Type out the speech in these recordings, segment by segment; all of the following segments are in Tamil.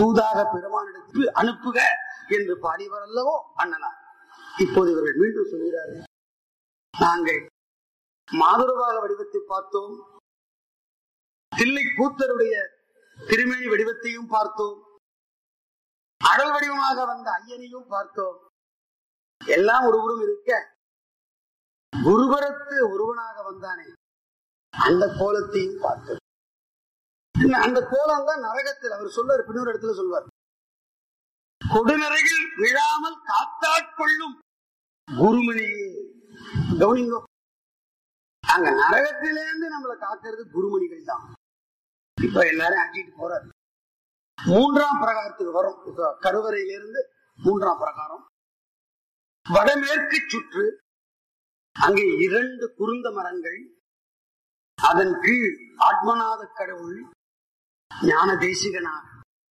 தூதாக பெருமானிடத்து அனுப்புக என்று பாடியவர் அல்லவோ அண்ணனார் இப்போது இவர்கள் மீண்டும் சொல்கிறார்கள் நாங்கள் மாதுரவாக வடிவத்தை பார்த்தோம் தில்லை கூத்தருடைய திருமேனி வடிவத்தையும் பார்த்தோம் அடல் வடிவமாக வந்த ஐயனையும் பார்த்தோம் எல்லாம் ஒருவரும் இருக்க குருபரத்து ஒருவனாக வந்தானே அந்த கோலத்தையும் பார்த்தோம் இல்ல, அந்த கோலம் தான் நரகத்தில் அவர் சொல்வார் பின்னொரு இடத்துல சொல்வார் கொடுநரையில் விழாமல் காத்தாட்கொள்ளும் குருமணியே கவனிங்கோ அங்க நரகத்திலேருந்து நம்மளை காக்கிறது குருமணிகள் தான் இப்ப எல்லாரும் ஆட்டிட்டு போறாரு மூன்றாம் பிரகாரத்துக்கு வரும் இப்ப கருவறையிலிருந்து மூன்றாம் பிரகாரம் வடமேற்கு சுற்று அங்கே இரண்டு குருந்த மரங்கள் அதன் கீழ் ஆத்மநாத கடவுள் ஞான தேசிகனார்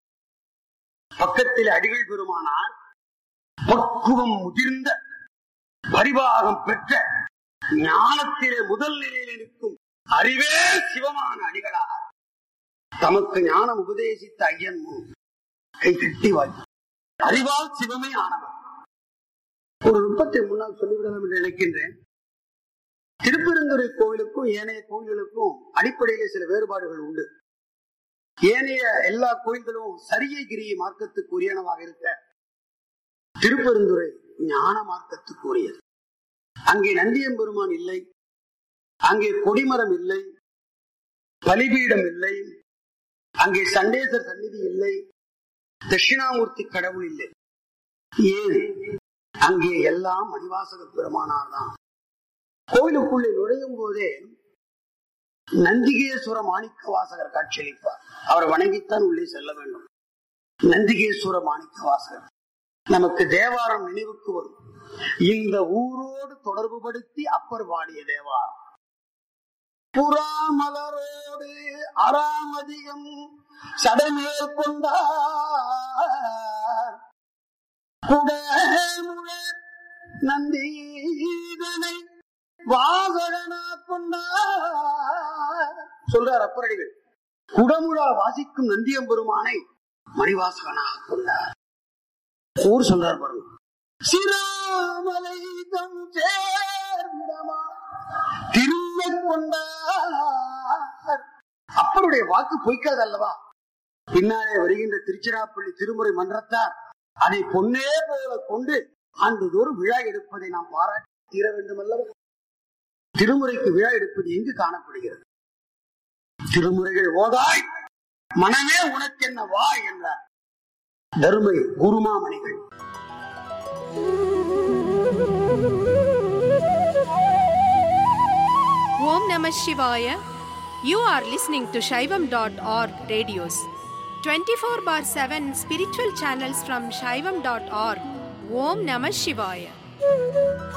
பக்கத்தில் அடிகள் பெருமானார் பக்குவம் முதிர்ந்த பரிபாகம் பெற்ற ஞானத்திலே முதல் நிலையில் இருக்கும் அறிவே சிவமான அடிகளார் தமக்கு ஞானம் உபதேசித்த ஐயன் முன் கை கட்டி வாங்கி அறிவால் சிவமே ஆனவர் ஒரு நுட்பத்தை முன்னால் சொல்லிவிடலாம் என்று நினைக்கின்றேன் திருப்பெருந்துறை கோவிலுக்கும் ஏனைய கோவில்களுக்கும் அடிப்படையிலே சில வேறுபாடுகள் உண்டு ஏனைய எல்லா கோயில்களும் சரியை கிரியை மார்க்கத்துக்கு உரியனவாக இருக்க திருப்பெருந்துறை ஞான மார்க்கத்துக்கு உரியது அங்கே நந்தியம்பெருமான் இல்லை அங்கே கொடிமரம் இல்லை பலிபீடம் இல்லை அங்கே சண்டேசர் சந்நிதி இல்லை தட்சிணாமூர்த்தி கடவுள் இல்லை ஏன் அங்கே எல்லாம் மணிவாசக பெருமானார் தான் கோவிலுக்குள்ளே நுழையும் போதே நந்திகேஸ்வர மாணிக்க வாசகர் காட்சியளிப்பார் அவர் வணங்கித்தான் உள்ளே செல்ல வேண்டும் நந்திகேஸ்வர மாணிக்க வாசகர் நமக்கு தேவாரம் நினைவுக்கு வரும் இந்த ஊரோடு தொடர்பு படுத்தி அப்பர் பாடிய தேவாரம் புறாமலரோடு அராமதியம் சடமேல் கொண்டார் குடமுழ நந்தீதனை வாசகனா கொண்டார் சொல்றார் அப்பரடிகள் குடமுழா வாசிக்கும் நந்தியம்பெருமானை மணிவாசகனாக கொண்டார் ஊர் சொல்றார் பாருங்க சிராமலை தம் சேர்விடமா திரும்ப கொண்டார் அப்பருடைய வாக்கு பொய்க்காது அல்லவா பின்னாலே வருகின்ற திருச்சிராப்பள்ளி திருமுறை மன்றத்தார் அதை பொன்னே போல கொண்டு ஆண்டுதோறும் விழா எடுப்பதை நாம் பாராட்டி தீர வேண்டும் அல்லவா திருமுறைக்கு விழா எடுப்பது எங்கு காணப்படுகிறது திருமுறைகள் ஓதாய் மனமே உனக்கென்ன வா என்றார் தருமை குருமாமணிகள் Om Namah Shivaya. You are listening to Shaivam.org radios. 24 bar 7 spiritual channels from Shaivam.org. Om Namah Shivaya.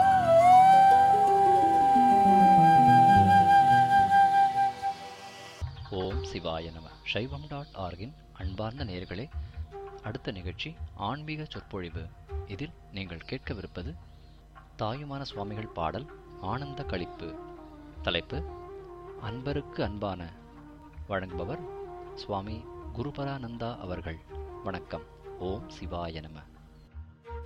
ஓம் சிவாய நம சைவம் டாட் ஆர்கின் அன்பார்ந்த நேயர்களே அடுத்த நிகழ்ச்சி ஆன்மீக சொற்பொழிவு இதில் நீங்கள் கேட்கவிருப்பது தாயுமான சுவாமிகள் பாடல் ஆனந்த களிப்பு தலைப்பு அன்பருக்கு அன்பான வழங்குபவர் சுவாமி குருபரானந்தா அவர்கள் வணக்கம் ஓம் சிவாய நம